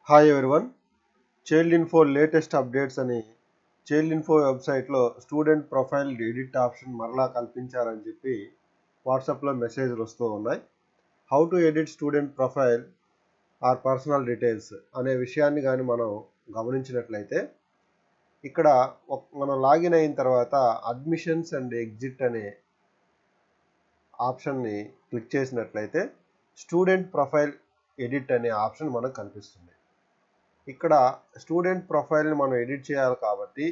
hi everyone Child Info latest updates అని Child Info వెబ్సైట్లో student profile edit option మరలా కల్పించారని చెప్పి వాట్సాప్లో మెసేజ్లు వస్తూ ఉన్నాయి how to edit student profile or personal details అనే విషయాన్ని కానీ మనం గమనించినట్లయితే ఇక్కడ ఒక- మనం లాగిన్ అయిన తర్వాత అడ్మిషన్స్ అండ్ ఎగ్జిట్ అనే ఆప్షన్ని క్లిక్ చేసినట్లయితే స్టూడెంట్ ప్రొఫైల్ ఎడిట్ అనే ఆప్షన్ మనకు కనిపిస్తుంది ఇక్కడ స్టూడెంట్ ప్రొఫైల్ని మనం ఎడిట్ చేయాలి కాబట్టి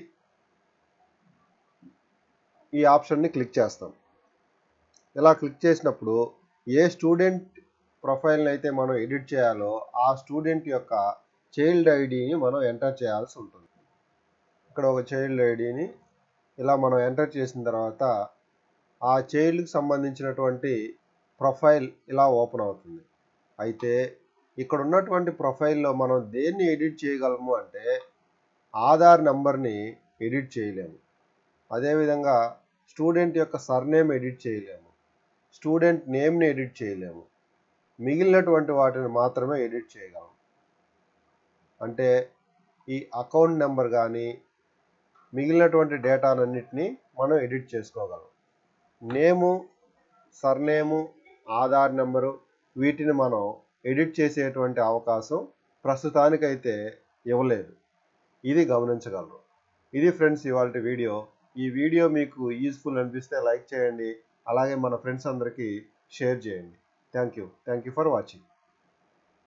ఈ ఆప్షన్ని క్లిక్ చేస్తాం ఇలా క్లిక్ చేసినప్పుడు ఏ స్టూడెంట్ ప్రొఫైల్ని అయితే మనం ఎడిట్ చేయాలో ఆ స్టూడెంట్ యొక్క చైల్డ్ ఐడిని మనం ఎంటర్ చేయాల్సి ఉంటుంది ఇక్కడ ఒక చైల్డ్ ఐడిని ఇలా మనం ఎంటర్ చేసిన తర్వాత ఆ చైల్డ్కి సంబంధించినటువంటి ప్రొఫైల్ ఇలా ఓపెన్ అవుతుంది అయితే ఇక్కడ ఉన్నటువంటి ప్రొఫైల్లో మనం దేన్ని ఎడిట్ చేయగలము అంటే ఆధార్ నెంబర్ని ఎడిట్ చేయలేము అదేవిధంగా స్టూడెంట్ యొక్క సర్నేమ్ ఎడిట్ చేయలేము స్టూడెంట్ నేమ్ని ఎడిట్ చేయలేము మిగిలినటువంటి వాటిని మాత్రమే ఎడిట్ చేయగలం అంటే ఈ అకౌంట్ నెంబర్ కానీ మిగిలినటువంటి డేటానన్నిటినీ మనం ఎడిట్ చేసుకోగలం నేము సర్నేము ఆధార్ నెంబరు వీటిని మనం ఎడిట్ చేసేటువంటి అవకాశం ప్రస్తుతానికైతే ఇవ్వలేదు ఇది గమనించగలరు ఇది ఫ్రెండ్స్ ఇవాళ వీడియో ఈ వీడియో మీకు యూస్ఫుల్ అనిపిస్తే లైక్ చేయండి అలాగే మన ఫ్రెండ్స్ అందరికీ షేర్ చేయండి thank you thank you for watching